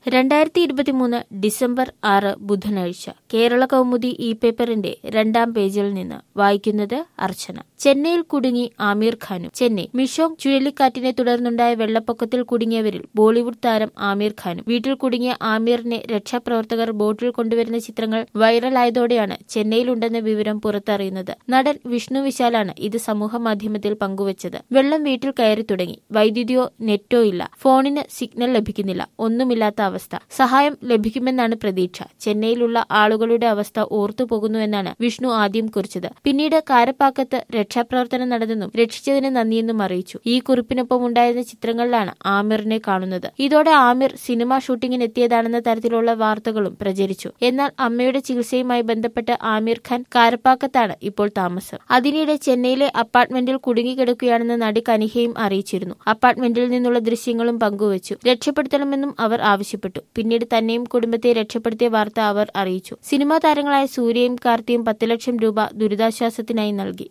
രണ്ടായിരത്തി ഇരുപത്തിമൂന്ന് ഡിസംബർ ആറ് ബുധനാഴ്ച കേരള കൗമുദി ഇ പേപ്പറിന്റെ രണ്ടാം പേജിൽ നിന്ന് വായിക്കുന്നത് അർച്ചന ചെന്നൈയിൽ കുടുങ്ങി ആമീർ ഖാനും ചെന്നൈ മിഷോങ് ചുഴലിക്കാറ്റിനെ തുടർന്നുണ്ടായ വെള്ളപ്പൊക്കത്തിൽ കുടുങ്ങിയവരിൽ ബോളിവുഡ് താരം ആമീർ ഖാനും വീട്ടിൽ കുടുങ്ങിയ ആമീറിനെ രക്ഷാപ്രവർത്തകർ ബോട്ടിൽ കൊണ്ടുവരുന്ന ചിത്രങ്ങൾ വൈറലായതോടെയാണ് ചെന്നൈയിലുണ്ടെന്ന വിവരം പുറത്തറിയുന്നത് നടൻ വിഷ്ണു വിശാലാണ് ഇത് സമൂഹ മാധ്യമത്തിൽ പങ്കുവച്ചത് വെള്ളം വീട്ടിൽ കയറി തുടങ്ങി വൈദ്യുതിയോ നെറ്റോ ഇല്ല ഫോണിന് സിഗ്നൽ ലഭിക്കുന്നില്ല ഒന്നുമില്ലാത്ത അവസ്ഥ സഹായം ലഭിക്കുമെന്നാണ് പ്രതീക്ഷ ചെന്നൈയിലുള്ള ആളുകളുടെ അവസ്ഥ ഓർത്തുപോകുന്നുവെന്നാണ് വിഷ്ണു ആദ്യം കുറിച്ചത് പിന്നീട് കാരപ്പാക്കത്ത് രക്ഷാപ്രവർത്തനം നടന്നെന്നും രക്ഷിച്ചതിന് നന്ദിയെന്നും അറിയിച്ചു ഈ കുറിപ്പിനൊപ്പം ഉണ്ടായിരുന്ന ചിത്രങ്ങളിലാണ് ആമിറിനെ കാണുന്നത് ഇതോടെ ആമിർ സിനിമ ഷൂട്ടിങ്ങിന് എത്തിയതാണെന്ന തരത്തിലുള്ള വാർത്തകളും പ്രചരിച്ചു എന്നാൽ അമ്മയുടെ ചികിത്സയുമായി ബന്ധപ്പെട്ട് ആമിർ ഖാൻ കാരപ്പാക്കത്താണ് ഇപ്പോൾ താമസം അതിനിടെ ചെന്നൈയിലെ അപ്പാർട്ട്മെന്റിൽ കുടുങ്ങിക്കിടക്കുകയാണെന്ന് നടി കനിഹയും അറിയിച്ചിരുന്നു അപ്പാർട്ട്മെന്റിൽ നിന്നുള്ള ദൃശ്യങ്ങളും പങ്കുവച്ചു രക്ഷപ്പെടുത്തണമെന്നും അവർ ആവശ്യപ്പെട്ടു പിന്നീട് തന്നെയും കുടുംബത്തെ രക്ഷപ്പെടുത്തിയ വാർത്ത അവർ അറിയിച്ചു സിനിമാ താരങ്ങളായ സൂര്യയും കാർത്തിയും പത്ത് ലക്ഷം രൂപ ദുരിതാശ്വാസത്തിനായി നൽകി